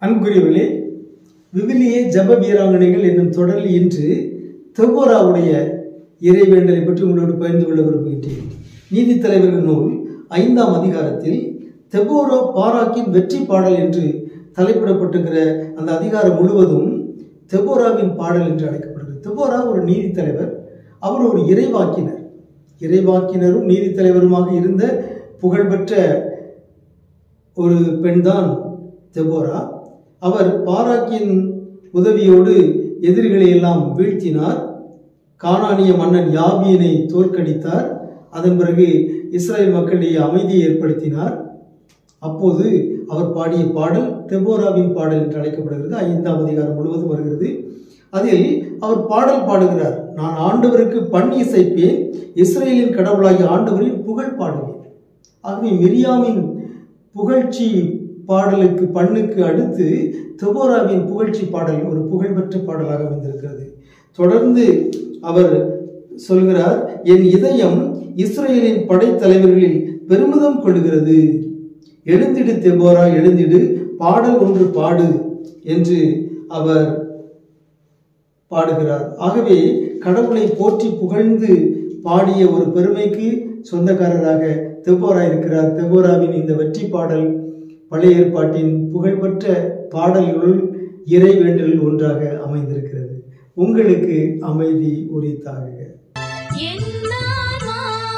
அன்புக்குரியவர்களே விவிலிய ஜப வீராங்கனைகள் என்னும் தொடரில் இன்று தெபோராவுடைய இறைவேண்டலை பற்றி உங்களோடு பகிர்ந்து கொள்ள விரும்புகின்றேன் நீதித்தலைவர்கள் நூல் ஐந்தாம் அதிகாரத்தில் தெபோரா பாராக்கின் வெற்றி பாடல் என்று தலைப்பிடப்பட்டிருக்கிற அந்த அதிகாரம் முழுவதும் தெபோராவின் பாடல் என்று அழைக்கப்படுகிறது தெபோரா ஒரு நீதித்தலைவர் அவர் ஒரு இறைவாக்கினர் இறைவாக்கினரும் நீதித்தலைவருமாக இருந்த புகழ்பெற்ற ஒரு பெண்தான் தெபோரா அவர் பாராக்கின் உதவியோடு எதிரிகளை எல்லாம் வீழ்த்தினார் கானானிய மன்னன் யாபியனை தோற்கடித்தார் அதன் பிறகு இஸ்ரேல் மக்களிடையே அமைதியை ஏற்படுத்தினார் அப்போது அவர் பாடிய பாடல் தெபோராவின் பாடல் என்று அழைக்கப்படுகிறது ஐந்தாம் அதிகாரம் முழுவதும் வருகிறது அதில் அவர் பாடல் பாடுகிறார் நான் ஆண்டவருக்கு பண் இசைப்பேன் இஸ்ரேலின் கடவுளாகிய ஆண்டவரின் புகழ் பாடுவேன் ஆகவே மிரியாமின் புகழ்ச்சி பாடலுக்கு பண்ணுக்கு அடுத்து தெபோராவின் புகழ்ச்சி பாடல் ஒரு புகழ்பெற்ற பாடலாக வந்திருக்கிறது தொடர்ந்து அவர் சொல்கிறார் என் இதயம் இஸ்ரேலின் படைத்தலைவர்களில் பெருமிதம் கொள்கிறது எழுந்திடு தெபோரா எழுந்திடு பாடல் ஒன்று பாடு என்று அவர் பாடுகிறார் ஆகவே கடவுளை போற்றி புகழ்ந்து பாடிய ஒரு பெருமைக்கு சொந்தக்காரராக தெபோரா இருக்கிறார் தெபோராவின் இந்த வெற்றி பாடல் பழைய ஏற்பாட்டின் புகழ்பெற்ற பாடல்களுள் இறை வேண்டலில் ஒன்றாக அமைந்திருக்கிறது உங்களுக்கு அமைதி உரித்தாக என்னாமா